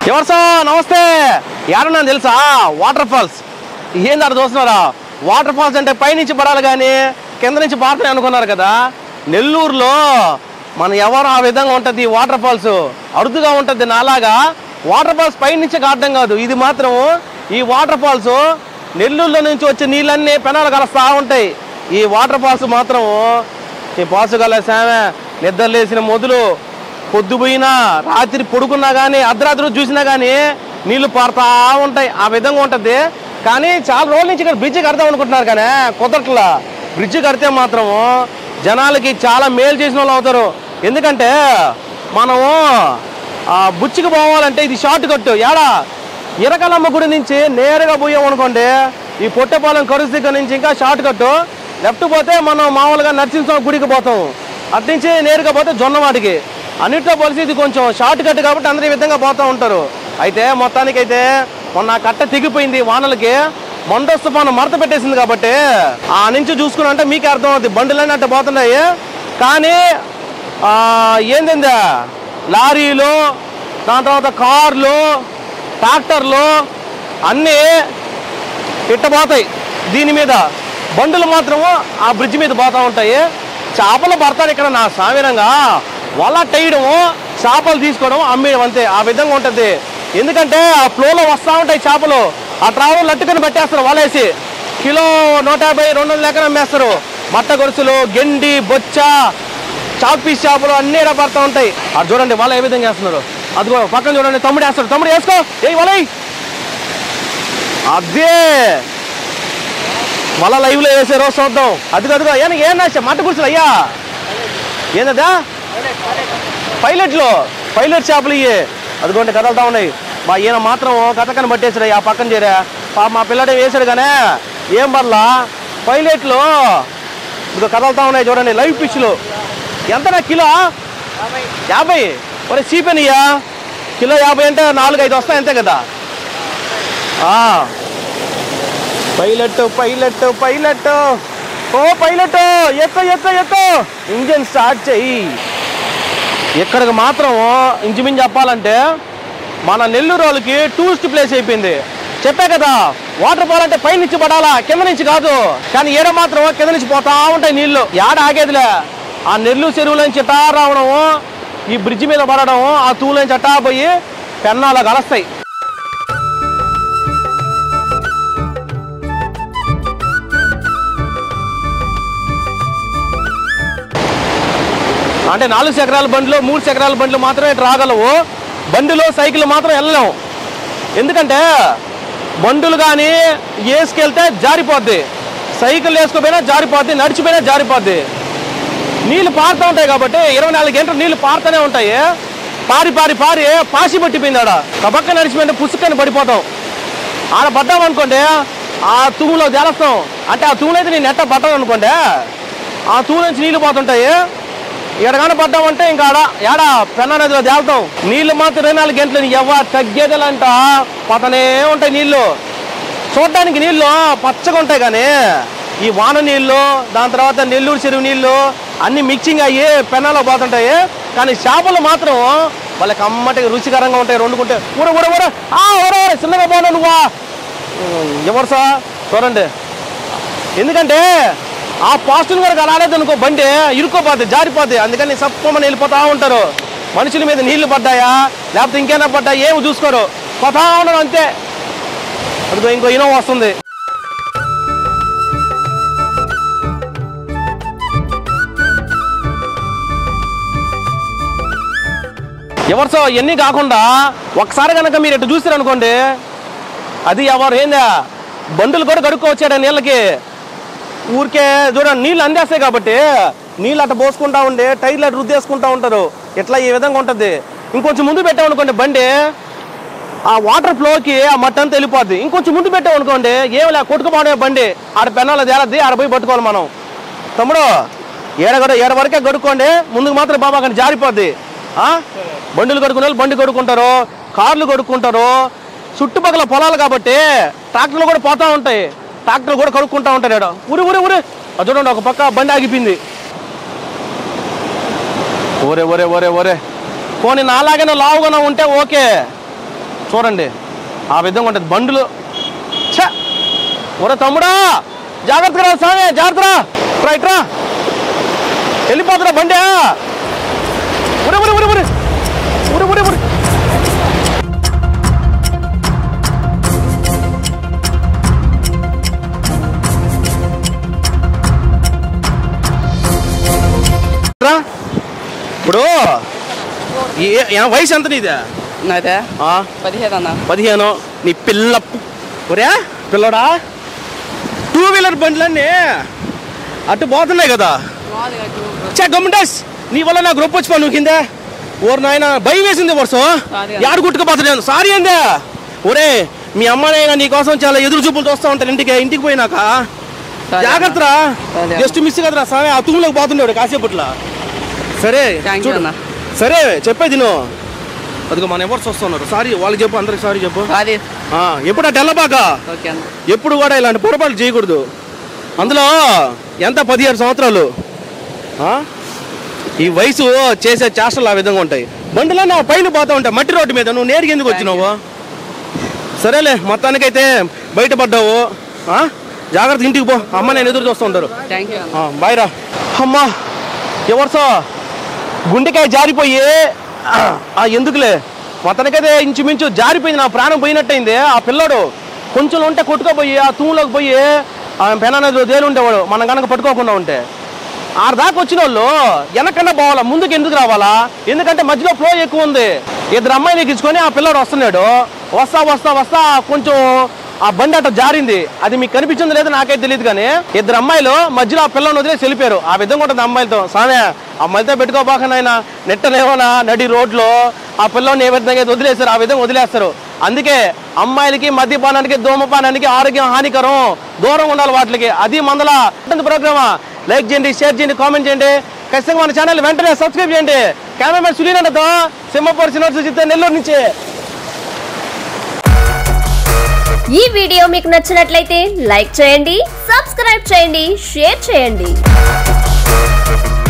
ఎవరు సార్ నమస్తే ఏడన్నా తెలుసా వాటర్ ఫాల్స్ ఏంది అక్కడ చూస్తున్నారా వాటర్ ఫాల్స్ అంటే పైనుంచి పడాలి కానీ కింద నుంచి పారుతాయి అనుకున్నారు కదా నెల్లూరులో మన ఎవరు ఆ విధంగా ఉంటుంది వాటర్ ఫాల్స్ అరుదుగా ఉంటుంది నాలాగా వాటర్ ఫాల్స్ పైనుంచి కావడం కాదు ఇది మాత్రం ఈ వాటర్ ఫాల్స్ నెల్లూరులో నుంచి వచ్చే నీళ్ళన్నీ పెనాలు కలుస్తూ ఉంటాయి ఈ వాటర్ ఫాల్స్ మాత్రం ఈ పాసుగల సామె నిద్ర లేసిన మొదలు పొద్దుపోయినా రాత్రి పడుకున్నా కానీ అర్ధరాత్రి చూసినా కానీ నీళ్లు పారుతా ఉంటాయి ఆ విధంగా ఉంటుంది కానీ చాలా రోజుల నుంచి ఇక్కడ బ్రిడ్జ్ కడతాం అనుకుంటున్నారు కానీ కుదరట్లా బ్రిడ్జ్ కడితే మాత్రం జనాలకి చాలా మేలు చేసిన వాళ్ళు అవుతారు ఎందుకంటే మనము ఆ బుచ్చికి పోవాలంటే ఇది షార్ట్ కట్ ఏడా ఇరకలమ్మ గుడి నుంచి నేరుగా పోయాం అనుకోండి ఈ పొట్టపాలెం కరుసు దగ్గర నుంచి ఇంకా షార్ట్ కట్ లెఫ్ట్ పోతే మనం మామూలుగా నరసింహస్వామి గుడికి పోతాం అటు నుంచి నేరుగా పోతే జొన్నవాటికి అన్నిట్లో పోలిసి ఇది కొంచెం షార్ట్ కట్ కాబట్టి అందరూ ఈ విధంగా పోతూ ఉంటారు అయితే మొత్తానికైతే మొన్న ఆ కట్ట తెగిపోయింది వానలకి మొండొస్తు పానం మడత పెట్టేసింది కాబట్టి ఆ నుంచి చూసుకుని అంటే మీకే అర్థం అవుతుంది బండిలన్నీ అట్ట పోతున్నాయి కానీ ఆ, ఏందిందా లారీలు దాని తర్వాత కార్లు ట్రాక్టర్లు అన్నీ ఇట్టబోతాయి దీని మీద బండులు మాత్రము ఆ బ్రిడ్జ్ మీద పోతా ఉంటాయి చేపలు పడతారు ఇక్కడ నా సామిరంగా వల టేయడము చేపలు తీసుకోవడం అమ్మేయడం అంతే ఆ విధంగా ఉంటుంది ఎందుకంటే ఆ ఫ్లోలో వస్తూ ఉంటాయి చేపలు ఆ ట్రావెల్ లట్టుకొని పెట్టేస్తారు వలేసి కిలో నూట యాభై రెండు వందల లెక్కన అమ్మేస్తారు మట్ట గొలుసులు గెండి బొచ్చ చాక్ పీస్ చేపలు అన్నీ ఇలా పడతా ఉంటాయి అది చూడండి వాళ్ళు ఏ విధంగా వేస్తున్నారు అదిగో పక్కన చూడండి తమ్ముడు వేస్తాడు తమ్ముడు వేసుకో ఏ వలై అదే మళ్ళా లైవ్ లో వేసే రోజు చూద్దాం అదిగో అదిగో ఏనా ఏం నాశ మట్ట గుర్తులు అయ్యా ఏందా పైలట్లు పైలట్ చేపలు ఇయ్యి అదిగోండి కదలుతా ఉన్నాయి మా ఈయన మాత్రం కథకని పట్టేసాడు ఆ పక్కన చేరా పా మా పిల్లడే వేసాడు కానీ ఏం పర్లా పైలట్లు ఇదిగో కదలుతా ఉన్నాయి చూడండి లైవ్ పిచ్లు ఎంతనా కిలో యాభై ఒరే చీపెనయ్యా కిలో యాభై అంటే నాలుగు ఐదు వస్తాయి అంతే కదా ఆ. పైలట్ పైలట్ పైలట్ ఓ పైలట్ ఎక్క ఎక్క ఎక్క ఇంజన్ స్టార్ట్ చెయ్యి ఇక్కడికి మాత్రం ఇంచుమించు చెప్పాలంటే మన నెల్లూరు వాళ్ళకి టూరిస్ట్ ప్లేస్ అయిపోయింది చెప్పే కదా వాటర్ ఫాల్ అంటే పై నుంచి పడాలా కింద నుంచి కాదు కానీ ఏడ మాత్రం కింద నుంచి పోతా ఉంటాయి నీళ్లు ఏడ ఆగేదిలే ఆ నెల్లూరు చెరువుల నుంచి ఇటా రావడము ఈ బ్రిడ్జి మీద పడడం ఆ తూల నుంచి అట్టా పోయి పెన్నాల కలుస్తాయి అంటే నాలుగు చక్రాల బండ్లు మూడు చక్రాల బండ్లు మాత్రమే ఇటు రాగలవు బండిలో సైకిల్ మాత్రం వెళ్ళలేము ఎందుకంటే బండులు కానీ వేసుకెళ్తే జారిపోద్ది సైకిల్ వేసుకోపోయినా జారిపోద్ది నడిచిపోయినా జారిపోద్ది నీళ్లు పారుతూ ఉంటాయి కాబట్టి ఇరవై నాలుగు గంటలు నీళ్లు పారుతూనే ఉంటాయి పారి పారి పారి పాసి పట్టిపోయింది ఆడ కబక్క నడిచిపోయింటే పుసుక్కని పడిపోతాం ఆడ పడ్డాం అనుకోండి ఆ తూములో తేలస్తాం అంటే ఆ తూములు అయితే నేను నెట్ట పట్టాను అనుకోండి ఆ తూము నుంచి నీళ్లు పోతుంటాయి ఎడగాన పడ్డామంటే ఇంకా ఆడ ఏడ పెన్నా నదిలో తేలుతాం నీళ్లు మాత్రం ఇరవై నాలుగు గంటలు ఎవ తగ్గేదలంట పతనే ఉంటాయి నీళ్లు చూడడానికి నీళ్లు పచ్చగా ఉంటాయి కానీ ఈ వాన నీళ్లు దాని తర్వాత నెల్లూరు చెరువు నీళ్లు అన్ని మిక్సింగ్ అయ్యి పెన్నాలో పోతుంటాయి కానీ చేపలు మాత్రం వాళ్ళకి అమ్మటి రుచికరంగా ఉంటాయి వండుకుంటే ఊర ఊర ఊర ఆ ఊర ఊర చిన్నగా పోనా నువ్వా ఉమ్, ఎవరు సా చూడండి ఎందుకంటే ఆ పాస్టులు కూడా కలాలేదు అనుకో బండి ఇరుక్కోపోద్ది జారిపోద్ది అందుకని సప్పమని వెళ్ళిపోతా ఉంటారు మనుషుల మీద నీళ్లు పడ్డాయా లేకపోతే ఇంకేనా పడ్డాయా ఏమి చూసుకోరు పోతా ఉండరు అంతే అదిగో ఇంకో ఇనో వస్తుంది ఎవరు సో ఇవన్నీ కాకుండా ఒకసారి కనుక మీరు ఇటు చూసారనుకోండి అది ఎవరు ఏందా బండులు కూడా కడుక్కోవచ్చాడు నీళ్ళకి ఊరికే చూడండి నీళ్ళు అందేస్తాయి కాబట్టి నీళ్ళు అట్ట పోసుకుంటా ఉండి టైర్లు అట్ట రుద్దేసుకుంటా ఉంటారు ఇట్లా ఈ విధంగా ఉంటుంది ఇంకొంచెం ముందు పెట్టామనుకోండి బండి ఆ వాటర్ ఫ్లోకి ఆ మట్టి అంతా వెళ్ళిపోద్ది ఇంకొంచెం ముందు పెట్టామనుకోండి ఏం లే కొట్టుకుపోవడమే బండి ఆడ పెన్నాల తేలద్ది ఆడ పోయి పట్టుకోవాలి మనం తమ్ముడు ఏడ కూడా ఏడ వరకే గడుక్కోండి ముందుకు మాత్రం బాబా కానీ జారిపోద్ది ఆ? బండులు కడుక్కునే వాళ్ళు బండి కడుక్కుంటారు కార్లు కడుక్కుంటారు చుట్టుపక్కల పొలాలు కాబట్టి ట్రాక్టర్లు కూడా పోతా ఉంటాయి ట్రాక్టర్లు కూడా కడుక్కుంటా ఉంటారు ఈడ ఊరి ఊరి ఊరి అది చూడండి ఒక పక్క బండి ఆగిపోయింది ఓరే ఓరే ఓరే ఓరే పోనీ నాలాగైనా లావుగానే ఉంటే ఓకే చూడండి ఆ విధంగా ఉంటుంది బండ్లు ఛ ఒరే తమ్ముడా జాగ్రత్తగా రా స్వామి జాగ్రత్త రా ఇట్రా వెళ్ళిపోతురా బండి ఉరి ఉరి ఉరి ఉరి ఉరి ఉరి ఉరి రా. ఇప్పుడు ఏ- ఏ వయసు ఎంత నీదే నాదే ఆ, పదిహేను అన్న పదిహేను నీ పిల్ల పు- ఒరే పిల్లడా టూ వీలర్ బండ్లన్నీ అటు పోతున్నాయి కదా చే గమ్ముండేస్ నీ వల్ల నా గ్రూప్ వచ్చి నువ్వు కింద ఓరు నాయన భయం వేసింది వరుస సారీ యాడు గుట్టుకుపోతున్నాను సారీ అందే ఒరే మీ అమ్మనైనా నీ కోసం చాలా ఎదురు చూపులు చూస్తా ఉంటారు ఇంటికి ఇంటికి పోయినాక సరే జాగ్రత్తరా సరే. జస్ట్ మిస్ కదరా స్వామి ఆ తూములోకి పోతుండేవాడు కాసేపట్ల సరే Thank you చూడు. అన్న. సరే చెప్పేది నువ్వు అదిగో మన ఎవరు వస్తున్నారు సారీ వాళ్ళకి చెప్పు అందరికి సారీ చెప్పు అది ఆ, ఎప్పుడు అటు వెళ్ళబాక ఓకే అన్న ఎప్పుడు కూడా ఇలాంటి పొరపాట్లు చేయకూడదు అందులో ఎంత పదిహేడు సంవత్సరాలు ఆ? ఈ వయసు చేసే చేష్టలు ఆ విధంగా ఉంటాయి బండిలో పైన పోతా ఉంటాయి మట్టి రోడ్డు మీద నువ్వు నేరుగా ఎందుకు వచ్చినావు సరేలే మొత్తానికైతే బయటపడ్డావు ఆ? జాగ్రత్త ఇంటికి పో అమ్మ నేను ఎదురు చూస్తూ ఉంటారు థ్యాంక్ యూ అన్న ఆ, బాయ్ రా అమ్మా ఎవరిసో గుండెకాయ జారిపోయి ఆ ఎందుకులే మొత్తానికైతే ఇంచుమించు జారిపోయింది నా ప్రాణం పోయినట్టయింది ఆ పిల్లోడు కొంచెం ఉంటే కొట్టుకోపోయి ఆ తూములోకి పోయి ఆ పెనానదిలో దేని ఉండేవాడు మనం కనుక పట్టుకోకుండా ఉంటే ఆరు దాకా వచ్చిన వాళ్ళు వెనకన్నా పోవాలా ముందుకు ఎందుకు రావాలా ఎందుకంటే మధ్యలో ఫ్లో ఎక్కువ ఉంది ఇద్దరు అమ్మాయిని ఎక్కించుకొని ఆ పిల్లోడు వస్తున్నాడు వస్తా వస్తా వస్తా కొంచెం ఆ బండి అట్ట జారింది అది మీకు కనిపించింది లేదో నాకైతే తెలియదు కానీ ఇద్దరు అమ్మాయిలు మధ్యలో ఆ పిల్లని వదిలేసి వెళ్ళిపోయారు ఆ విధంగా ఉంటుంది అమ్మాయిలతో సామే అమ్మాయిలతో పెట్టుకోబాకనైనా నెట్టనేమోనా నడి రోడ్లో ఆ పిల్లని ఏ విధంగా అయితే వదిలేస్తారు ఆ విధంగా వదిలేస్తారు అందుకే అమ్మాయిలకి మద్యపానానికి ధూమపానానికి ఆరోగ్యం హానికరం దూరం ఉండాలి వాటికి అది మందల ప్రోగ్రామా లైక్ చేయండి షేర్ చేయండి కామెంట్ చేయండి ఖచ్చితంగా మన ఛానల్ వెంటనే సబ్స్క్రైబ్ చేయండి కెమెరామెన్ సులీనంతో సింహపూర్ సినిమా చిత్త నెల్లూరు నుంచి ఈ వీడియో మీకు నచ్చినట్లయితే లైక్ చేయండి సబ్స్క్రైబ్ చేయండి షేర్ చేయండి